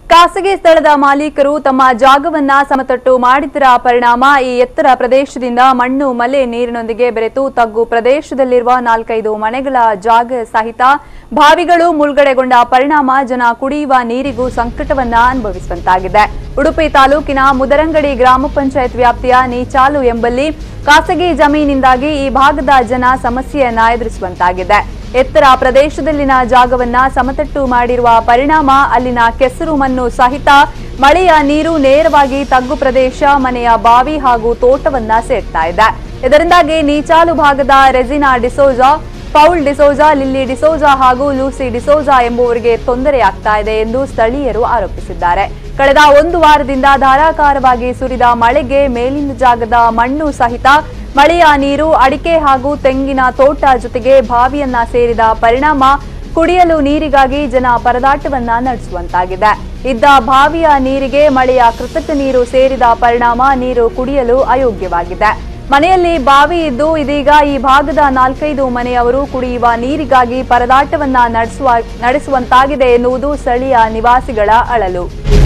ಖಾಸಗಿ ಸ್ಥಳದ ಮಾಲೀಕರು ತಮ್ಮ ಜಾಗವನ್ನ ಸಮತಟ್ಟು ಮಾಡಿದ್ದರ ಪರಿಣಾಮ ಈ ಎತ್ತರ ಪ್ರದೇಶದಿಂದ ಮಣ್ಣು ಮಲೆ ನೀರಿನೊಂದಿಗೆ ಬೆರೆತು ತಗ್ಗು ಪ್ರದೇಶದಲ್ಲಿರುವ ನಾಲ್ಕೈದು ಮನೆಗಳ ಜಾಗ ಸಹಿತ ಬಾವಿಗಳು ಮುಳುಗಡೆಗೊಂಡ ಪರಿಣಾಮ ಜನ ಕುಡಿಯುವ ನೀರಿಗೂ ಸಂಕಟವನ್ನ ಅನುಭವಿಸುವಂತಾಗಿದೆ ಉಡುಪಿ ತಾಲೂಕಿನ ಮುದರಂಗಡಿ ಗ್ರಾಮ ಪಂಚಾಯತ್ ವ್ಯಾಪ್ತಿಯ ನೀಚಾಲು ಎಂಬಲ್ಲಿ ಖಾಸಗಿ ಜಮೀನಿಂದಾಗಿ ಈ ಭಾಗದ ಜನ ಸಮಸ್ಯೆಯನ್ನ ಎದುರಿಸುವಂತಾಗಿದೆ ಎತ್ತರ ಪ್ರದೇಶದಲ್ಲಿನ ಜಾಗವನ್ನ ಸಮತಟ್ಟು ಮಾಡಿರುವ ಪರಿಣಾಮ ಅಲ್ಲಿನ ಕೆಸರು ಮಣ್ಣು ಸಹಿತ ಮಳೆಯ ನೀರು ನೇರವಾಗಿ ತಗ್ಗು ಪ್ರದೇಶ ಮನೆಯ ಬಾವಿ ಹಾಗೂ ತೋಟವನ್ನ ಸೇರ್ತಾ ಇದೆ ಇದರಿಂದಾಗಿ ನೀಚಾಲು ಭಾಗದ Regina D'Souza Paul D'Souza Lily D'Souza ಹಾಗೂ ಲೂಸಿ ಡಿಸೋಜಾ ಎಂಬುವರಿಗೆ ತೊಂದರೆಯಾಗ್ತಾ ಇದೆ ಎಂದು ಸ್ಥಳೀಯರು ಆರೋಪಿಸಿದ್ದಾರೆ ಕಳೆದ ಒಂದು ವಾರದಿಂದ ಧಾರಾಕಾರವಾಗಿ ಸುರಿದ ಮಳೆಗೆ ಮೇಲಿನ ಜಾಗದ ಮಣ್ಣು ಸಹಿತ ಮಳೆಯ ನೀರು ಅಡಿಕೆ ಹಾಗೂ ತೆಂಗಿನ ತೋಟ ಜೊತೆಗೆ ಬಾವಿಯನ್ನ ಸೇರಿದ ಪರಿಣಾಮ ಕುಡಿಯಲು ನೀರಿಗಾಗಿ ಜನ ಪರದಾಟವನ್ನ ನಡೆಸುವಂತಾಗಿದೆ ಇದ್ದ ಬಾವಿಯ ನೀರಿಗೆ ಮಳೆಯ ಕೃತಕ ನೀರು ಸೇರಿದ ಪರಿಣಾಮ ನೀರು ಕುಡಿಯಲು ಅಯೋಗ್ಯವಾಗಿದೆ ಮನೆಯಲ್ಲಿ ಬಾವಿ ಇದ್ದು ಇದೀಗ ಈ ಭಾಗದ ನಾಲ್ಕೈದು ಮನೆಯವರು ಕುಡಿಯುವ ನೀರಿಗಾಗಿ ಪರದಾಟವನ್ನ ನಡೆಸುವ ನಡೆಸುವಂತಾಗಿದೆ ಎನ್ನುವುದು ಸ್ಥಳೀಯ ನಿವಾಸಿಗಳ ಅಳಲು